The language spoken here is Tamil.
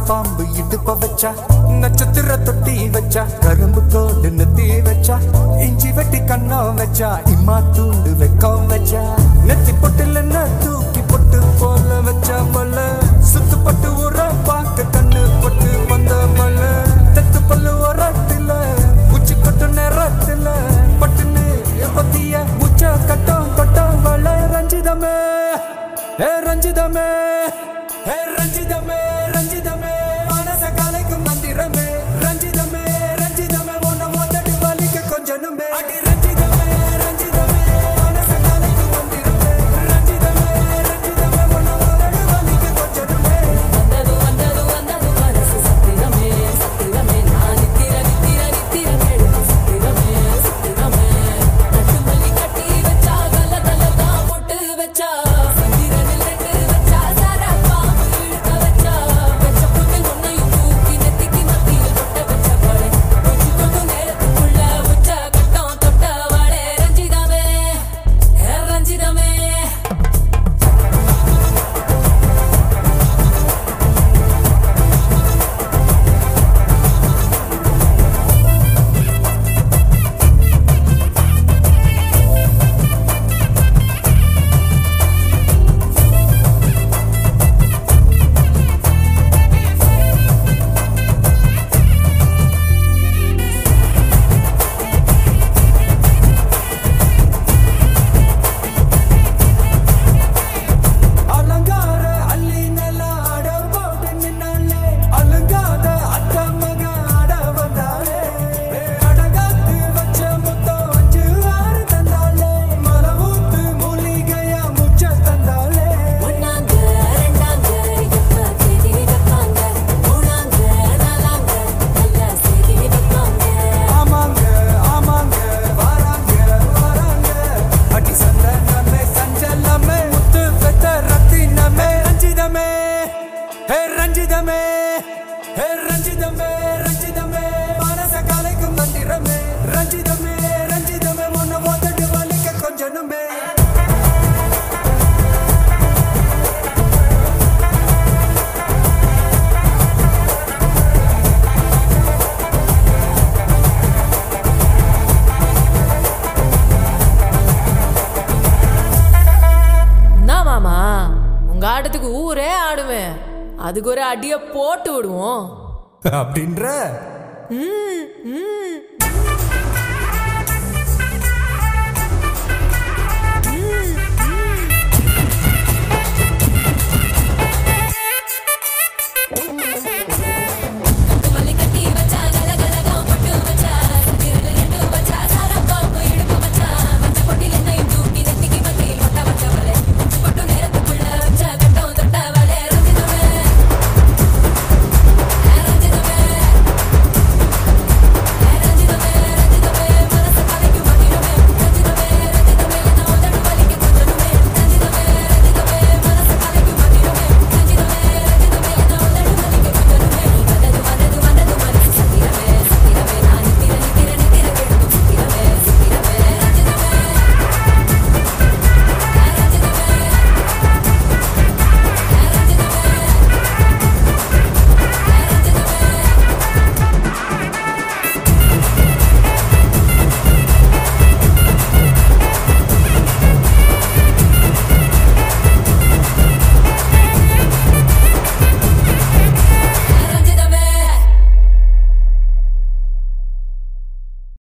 பாம்பு இடுப்ப வச்சா நட்சத்திர தொட்டி வச்சா கரும்பு கோடு நெத்தி வச்சா இஞ்சி வெட்டி கண்ணம் வச்சா இம்மா தூண்டு வெக்கம் வச்சா நெத்தி பொட்டுல தூக்கி பொட்டு போல வச்சா மல்ல சுத்து பட்டு உர பார்க்க கண்ணு பொட்டு வந்த மல்ல தெத்து பல்லு உரத்துல உச்சி கொட்டு நேரத்துல பட்டுன்னு பத்திய உச்ச கட்டம் கட்டம் வள ரஞ்சிதமே ஏ ரஞ்சிதமே ஏ ரஞ்சிதமே ரஞ்சிதமே மனச கலைக்கும் மந்திரமே ரஞ்சிதமே ரஞ்சிதமே உன்னை மோதடி வலிக்க கொஞ்சனுமே அடி ரஞ்சிதமே ரஞ்சிதமே மனச கலைக்கும் மந்திரமே ரஞ்சிதமே ரஞ்சிதமே உன்னை மோதடி வலிக்க கொஞ்சனுமே வந்தது வந்தது வந்தது மனசு சத்திரமே சத்திரமே நான் நித்திர நித்திர நித்திர கேடு சத்திரமே சத்திரமே நட்டு மல்லி கட்டி வச்சா கல கல தான் போட்டு வச்சா சந்திரனில் ரெண்டு வச்சா சாரா பாம்பு இழுக்க வச்சா வச்ச புட்டில் உன்னையும் தூக்கி நெத்திக்கு மத்தியில் கொட்ட வச்ச பாடே கொஞ்சு கொஞ்சு நேரத்துக்குள்ள உச்ச கட்டம் தொட்ட வாடே ரஞ்சிதமே ஏ ரஞ்சிதமே அலங்கார அள்ளி நில ஆட போட்டு நின்னாலே அலங்காத அத்த மக ஆட வந்தாலே ஏ அடகாத்து வச்ச முத்தம் வச்சு ஆறு தந்தாலே மலவூத்து மூலிகையா முச்ச தந்தாலே ஒன்னாங்க ரெண்டாங்க எப்ப தேதி வைப்பாங்க மூணாங்க நாலாங்க நல்ல செய்தி வைப்பாங்க ஆமாங்க ஆமாங்க வராங்க வராங்க அடி சந்தனமே சஞ்சலமே முத்து பெத்த ரத்தினமே ரஞ்சிதமே ஹே ரஞ்சிதமே ஹே ரஞ்சிதமே ரஞ்சிதமே மனச கலைக்கும் மந்திரமே ரஞ்சிதமே ரஞ்சிதமே உன்னை மோதட்டு வலிக்க கொஞ்சனுமே என்ன மாமா உங்க ஆட்டத்துக்கு ஊரே ஆடுவேன் அதுக்கு ஒரு அடிய போட்டு விடுவோம் அப்படின்ற ம், ம்.